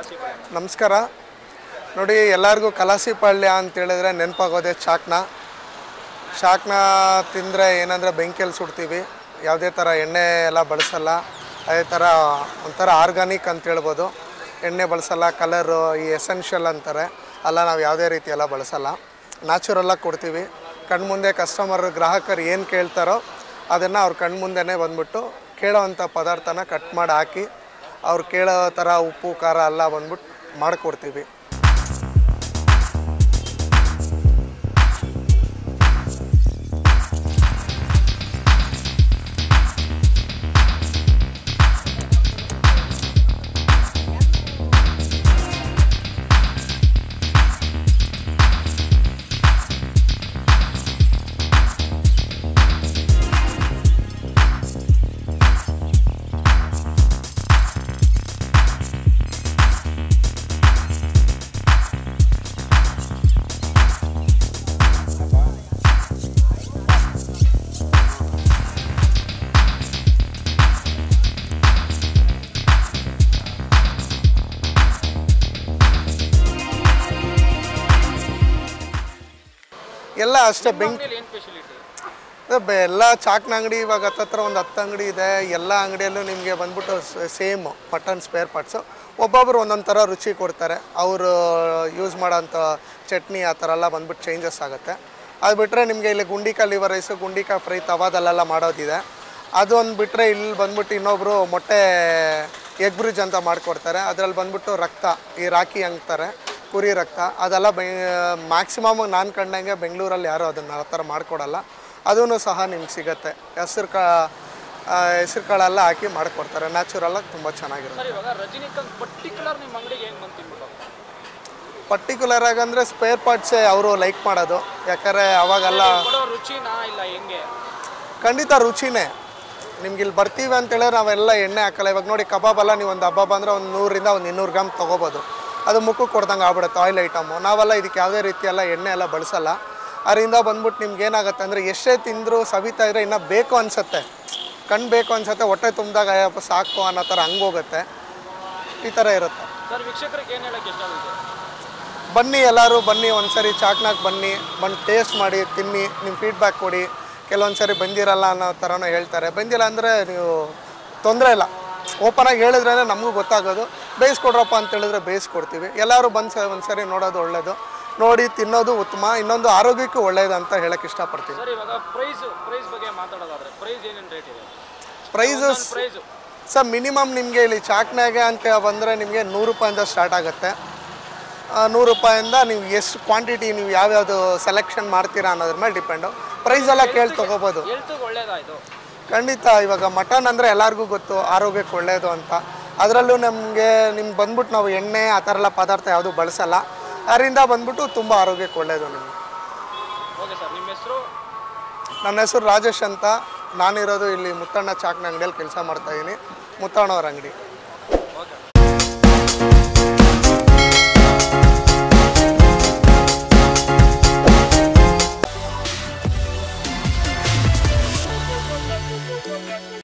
ಕಲಾಸಿಪಾಳ್ಯ ನಮಸ್ಕಾರ ನೋಡಿ ಎಲ್ಲರಿಗೂ ಕಲಾಸಿಪಾಳ್ಯ ಅಂತ ಹೇಳಿದ್ರೆ ನೆನಪಾಗೋದೆ ಚಾಕ್ನ ಶಾಕ್ನ ತಿಂದರೆ ಏನಂದರೆ ಬೆಂಕಿಯಲ್ಲಿ ಸುಡ್ತೀವಿ ಯಾವುದೇ ಥರ ಎಣ್ಣೆ ಎಲ್ಲ ಬಳಸಲ್ಲ ಅದೇ ಥರ ಒಂಥರ ಆರ್ಗಾನಿಕ್ ಅಂತ ಹೇಳ್ಬೋದು ಎಣ್ಣೆ ಬಳಸಲ್ಲ ಕಲರು ಈ ಎಸೆನ್ಷಿಯಲ್ ಅಂತಾರೆ ಅಲ್ಲ ನಾವು ಯಾವುದೇ ರೀತಿ ಎಲ್ಲ ಬಳಸಲ್ಲ ನ್ಯಾಚುರಲ್ಲಾಗಿ ಕೊಡ್ತೀವಿ ಕಣ್ಮುಂದೆ ಕಸ್ಟಮರ್ ಗ್ರಾಹಕರು ಏನು ಕೇಳ್ತಾರೋ ಅದನ್ನು ಅವ್ರ ಕಣ್ಮುಂದೆನೇ ಬಂದ್ಬಿಟ್ಟು ಕೇಳೋವಂಥ ಪದಾರ್ಥನ ಕಟ್ ಮಾಡಿ ಹಾಕಿ ಅವ್ರು ಕೇಳೋ ಥರ ಉಪ್ಪು ಖಾರ ಎಲ್ಲ ಬಂದ್ಬಿಟ್ಟು ಮಾಡಿಕೊಡ್ತೀವಿ ಎಲ್ಲ ಅಷ್ಟೇ ಬೆಂಕಿ ಏನು ಸ್ಪೆಷಲಿಟಿ ಅದೇ ಬೆ- ಎಲ್ಲ ಚಾಕ್ನ ಅಂಗಡಿ ಇವಾಗ ಹತ್ತತ್ರ ಒಂದು ಹತ್ತು ಅಂಗಡಿ ಇದೆ ಎಲ್ಲ ಅಂಗಡಿಯಲ್ಲೂ ನಿಮಗೆ ಬಂದ್ಬಿಟ್ಟು ಸೇಮ್ ಮಟನ್ ಸ್ಪೇರ್ ಪಾರ್ಟ್ಸು ಒಬ್ಬೊಬ್ರು ಒಂದೊಂದು ಥರ ರುಚಿ ಕೊಡ್ತಾರೆ ಅವರು ಯೂಸ್ ಮಾಡೋಂಥ ಚಟ್ನಿ ಆ ಥರ ಎಲ್ಲ ಬಂದ್ಬಿಟ್ಟು ಚೇಂಜಸ್ ಆಗುತ್ತೆ ಅದು ಬಿಟ್ಟರೆ ನಿಮಗೆ ಇಲ್ಲಿ ಗುಂಡಿಕಾ ಲಿವರ್ ರೈಸು ಗುಂಡಿಕಾ ಫ್ರೈ ತವಾದಲ್ಲೆಲ್ಲ ಮಾಡೋದಿದೆ ಅದೊಂದು ಬಿಟ್ಟರೆ ಇಲ್ಲಿ ಬಂದ್ಬಿಟ್ಟು ಇನ್ನೊಬ್ಬರು ಮೊಟ್ಟೆ ಎಗ್ ಬ್ರಿಡ್ಜ್ ಅಂತ ಮಾಡಿಕೊಡ್ತಾರೆ ಅದರಲ್ಲಿ ಬಂದ್ಬಿಟ್ಟು ರಕ್ತ ಈ ರಾಕಿ ಅಂತಾರೆ ಕುರಿ ರಕ್ತ ಅದೆಲ್ಲ ಬೆ ಮ್ಯಾಕ್ಸಿಮಮ್ ನಾನು ಕಂಡಂಗೆ ಬೆಂಗಳೂರಲ್ಲಿ ಯಾರೂ ಅದನ್ನು ಆ ಥರ ಮಾಡಿಕೊಡಲ್ಲ ಅದೂ ಸಹ ನಿಮ್ಗೆ ಸಿಗುತ್ತೆ ಹೆಸ್ರು ಕಾ ಹೆಸ್ರು ಕಾಳೆಲ್ಲ ಹಾಕಿ ಮಾಡಿಕೊಡ್ತಾರೆ ನ್ಯಾಚುರಲಾಗಿ ತುಂಬ ಚೆನ್ನಾಗಿರುತ್ತೆ ಸರ್ ಇವಾಗ ರಜನಿಕಾಂತ್ ಪರ್ಟಿಕ್ಯುಲರ್ ನಿಮ್ಮ ಅಂಗಡಿಗೆ ಹೆಂಗೆ ಬಂದು ತಿನ್ಬಿಟ್ಟು ಪರ್ಟಿಕ್ಯುಲರ್ ಆಗಿ ಅಂದರೆ ಸ್ಪೇರ್ ಪಾರ್ಟ್ಸೇ ಅವರು ಲೈಕ್ ಮಾಡೋದು ಯಾಕಂದರೆ ಅವಾಗೆಲ್ಲ ಕೊಡೋ ರುಚಿನಾ ಇಲ್ಲ ಹೆಂಗೆ ಖಂಡಿತ ರುಚಿನೇ ನಿಮ್ಗೆ ಇಲ್ಲಿ ಬರ್ತೀವಿ ಅಂತೇಳಿದ್ರೆ ನಾವೆಲ್ಲ ಎಣ್ಣೆ ಹಾಕಲ್ಲ ಇವಾಗ ನೋಡಿ ಕಬಾಬ್ ಎಲ್ಲ ನೀವು ಒಂದು ಹಬ್ಬ ಬಂದರೆ ಒಂದು ನೂರಿಂದ ಒಂದು ಇನ್ನೂರು ಗ್ರಾಮ್ ತೊಗೋಬೋದು ಅದು ಮುಖಕ್ಕೆ ಕೊಡ್ದಂಗೆ ಆಗ್ಬಿಡುತ್ತೆ ಆಯಿಲ್ ಐಟಮು ನಾವೆಲ್ಲ ಇದಕ್ಕೆ ಯಾವುದೇ ರೀತಿ ಎಲ್ಲ ಎಣ್ಣೆ ಎಲ್ಲ ಬಳಸಲ್ಲ ಅದರಿಂದ ಬಂದ್ಬಿಟ್ಟು ನಿಮ್ಗೆ ಏನಾಗುತ್ತೆ ಅಂದರೆ ಎಷ್ಟೇ ತಿಂದರೂ ಸವಿತಾ ಇದ್ರೆ ಇನ್ನೂ ಬೇಕು ಅನಿಸುತ್ತೆ ಕಣ್ಣು ಬೇಕು ಅನಿಸುತ್ತೆ ಹೊಟ್ಟೆ ತುಂಬಿದಾಗ ಅಯ್ಯಪ್ಪ ಸಾಕು ಅನ್ನೋ ಥರ ಹಂಗೋಗುತ್ತೆ ಈ ಥರ ಇರುತ್ತೆ ಸರ್ ವೀಕ್ಷಕರಿಗೆ ಏನು ಹೇಳಕ್ಕೆ ಇಷ್ಟ ಆಗುತ್ತೆ ಬನ್ನಿ ಎಲ್ಲರೂ ಬನ್ನಿ ಒಂದ್ಸರಿ ಚಾಕ್ನಾಕ್ ಬನ್ನಿ ಬಂದು ಟೇಸ್ಟ್ ಮಾಡಿ ತಿನ್ನಿ ನಿಮ್ಮ ಫೀಡ್ಬ್ಯಾಕ್ ಕೊಡಿ ಕೆಲವೊಂದು ಸರಿ ಬಂದಿರಲ್ಲ ಅನ್ನೋ ಥರನೂ ಹೇಳ್ತಾರೆ ಬಂದಿಲ್ಲ ಅಂದರೆ ನೀವು ತೊಂದರೆ ಇಲ್ಲ ಓಪನಾಗಿ ಹೇಳಿದ್ರೇ ನಮಗೂ ಗೊತ್ತಾಗೋದು ಬೇಯಿಸ್ಕೊಡ್ರಪ್ಪ ಅಂತ ಹೇಳಿದ್ರೆ ಬೇಯಿಸ್ಕೊಡ್ತೀವಿ ಎಲ್ಲರೂ ಬಂದು ಸ ಒಂದು ಸರಿ ನೋಡೋದು ಒಳ್ಳೆಯದು ನೋಡಿ ತಿನ್ನೋದು ಉತ್ತಮ ಇನ್ನೊಂದು ಆರೋಗ್ಯಕ್ಕೂ ಒಳ್ಳೆಯದು ಅಂತ ಹೇಳಕ್ಕೆ ಇಷ್ಟಪಡ್ತೀನಿ ಸರ್ ಇವಾಗ ಪ್ರೈಸ್ ಪ್ರೈಸ್ ಬಗ್ಗೆ ಮಾತಾಡೋದಾದ್ರೆ ಪ್ರೈಸ್ ಏನೇನು ರೇಟ್ ಇದೆ ಪ್ರೈಸಸ್ ಪ್ರೈಸು ಸರ್ ಮಿನಿಮಮ್ ನಿಮಗೆ ಇಲ್ಲಿ ಚಾಕ್ನಾಗೆ ಅಂತ ಬಂದರೆ ನಿಮಗೆ ನೂರು ರೂಪಾಯಿಂದ ಸ್ಟಾರ್ಟ್ ಆಗುತ್ತೆ ಆ, ನೂರು ರೂಪಾಯಿಂದ ನೀವು ಎಷ್ಟು ಕ್ವಾಂಟಿಟಿ ನೀವು ಯಾವ್ಯಾವುದು ಸೆಲೆಕ್ಷನ್ ಮಾಡ್ತೀರಾ ಅನ್ನೋದ್ರ ಮೇಲೆ ಡಿಪೆಂಡು ಪ್ರೈಸ್ ಎಲ್ಲ ಕೇಳಿ ತೊಗೋಬೋದು ಹೆಲ್ತ್ಗೆ ಒಳ್ಳೇದಾಯ್ತು ಖಂಡಿತ ಇವಾಗ ಮಟನ್ ಅಂದರೆ ಎಲ್ಲರಿಗೂ ಗೊತ್ತು ಆರೋಗ್ಯಕ್ಕೆ ಒಳ್ಳೆಯದು ಅಂತ ಅದರಲ್ಲೂ ನಮಗೆ ನಿಮ್ಗೆ ಬಂದ್ಬಿಟ್ಟು ನಾವು ಎಣ್ಣೆ ಆ ಥರ ಎಲ್ಲ ಪದಾರ್ಥ ಯಾವುದು ಬಳಸಲ್ಲ ಅದರಿಂದ ಬಂದ್ಬಿಟ್ಟು ತುಂಬ ಆರೋಗ್ಯಕ್ಕೆ ಒಳ್ಳೆಯದು ನಿಮಗೆ ಓಕೆ ಸರ್ ನಿಮ್ಮ ಹೆಸರು ನನ್ನ ಹೆಸರು ರಾಜೇಶ್ ಅಂತ ನಾನಿರೋದು ಇಲ್ಲಿ ಮುತ್ತಣ್ಣ ಚಾಕ್ನ ಅಂಗಡಿಯಲ್ಲಿ ಕೆಲಸ ಮಾಡ್ತಾಯಿದ್ದೀನಿ ಮುತ್ತಣ್ಣವ್ರ ಅಂಗಡಿ